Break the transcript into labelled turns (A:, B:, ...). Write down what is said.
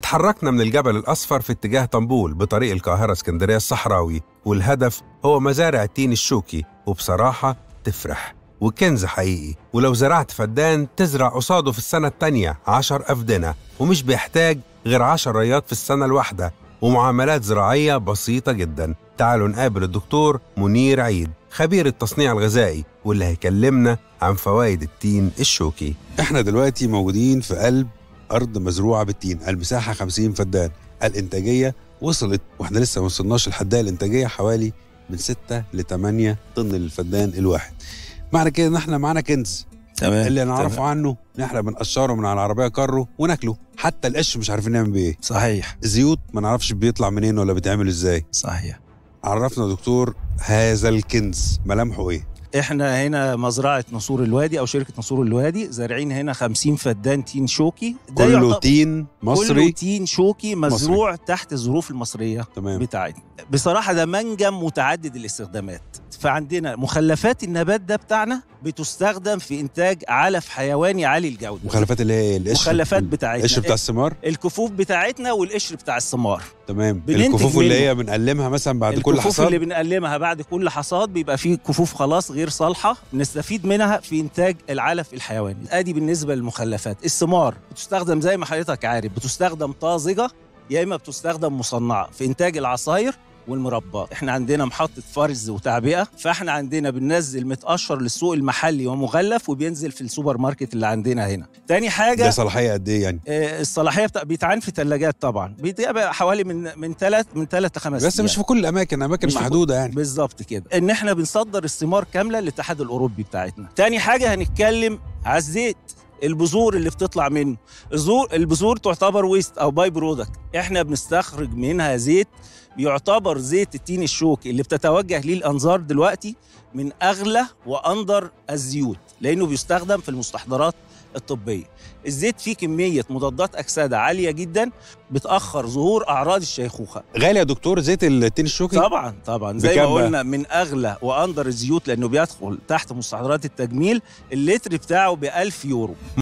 A: اتحركنا من الجبل الأصفر في اتجاه طنبول بطريق القاهرة اسكندرية الصحراوي والهدف هو مزارع التين الشوكي وبصراحة تفرح وكنز حقيقي ولو زرعت فدان تزرع قصاده في السنة التانية عشر أفدنة ومش بيحتاج غير عشر ريات في السنة الواحدة ومعاملات زراعية بسيطة جدا تعالوا نقابل الدكتور منير عيد خبير التصنيع الغذائي واللي هيكلمنا عن فوائد التين الشوكي
B: احنا دلوقتي موجودين في قلب ارض مزروعه بالتين المساحه 50 فدان الانتاجيه وصلت واحنا لسه ما وصلناش لحد الانتاجيه حوالي من 6 ل 8 طن للفدان الواحد معنى كده ان احنا معانا كنز
C: تمام
B: اللي نعرفه عنه ان احنا بنقشره من على العربيه كره وناكله حتى القش مش عارفين نعمل بيه ايه
C: صحيح
B: الزيوت ما نعرفش بيطلع منين ولا بيتعمل ازاي
C: صحيح
B: عرفنا يا دكتور هذا الكنز ملامحه ايه
C: احنا هنا مزرعه نسور الوادي او شركه نسور الوادي زارعين هنا 50 فدان تين شوكي ده
B: كله
C: يعتبر-
B: تين
C: كله
B: مصري
C: تين شوكي مزروع مصري. تحت الظروف المصريه
B: تمام
C: بتاعتنا بصراحه ده منجم متعدد الاستخدامات فعندنا مخلفات النبات ده بتاعنا بتستخدم في انتاج علف حيواني عالي الجوده
B: مخلفات اللي هي القشر
C: مخلفات بتاعتنا
B: القشر بتاع الثمار
C: الكفوف بتاعتنا والقشر بتاع الثمار
B: تمام
C: بننتج
B: الكفوف اللي
C: منه.
B: هي بنقلمها مثلا بعد كل
C: الكفوف
B: حصاد
C: اللي بنقلمها بعد كل حصاد بيبقى فيه كفوف خلاص غير صالحه نستفيد منها في انتاج العلف الحيواني ادي بالنسبه للمخلفات الثمار بتستخدم زي ما حضرتك عارف بتستخدم طازجه يا اما بتستخدم مصنعه في انتاج العصاير والمربات احنا عندنا محطة فرز وتعبئة فاحنا عندنا بننزل متقشر للسوق المحلي ومغلف وبينزل في السوبر ماركت اللي عندنا هنا تاني حاجة
B: ده صلاحيه قد ايه يعني
C: آه، الصلاحيه بتاع بيتعان في ثلاجات طبعا بيبقى حوالي من من ثلاث من ثلاث لخمس
B: بس مش
C: أيام.
B: في كل الاماكن اماكن
C: مش في كل-
B: محدوده يعني
C: بالظبط كده ان احنا بنصدر الثمار كامله للاتحاد الاوروبي بتاعتنا تاني حاجه هنتكلم على الزيت البذور اللي بتطلع منه الزور البذور تعتبر ويست او باي برودكت احنا بنستخرج منها زيت بيعتبر زيت التين الشوكي اللي بتتوجه ليه الانظار دلوقتي من اغلى واندر الزيوت لانه بيستخدم في المستحضرات الطبيه الزيت فيه كميه مضادات اكسده عاليه جدا بتاخر ظهور اعراض الشيخوخه
B: غالي يا دكتور زيت التين الشوكي
C: طبعا طبعا زي ما
B: بكام بقى؟
C: قلنا من اغلى واندر الزيوت لانه بيدخل تحت مستحضرات التجميل اللتر بتاعه ب 1000 يورو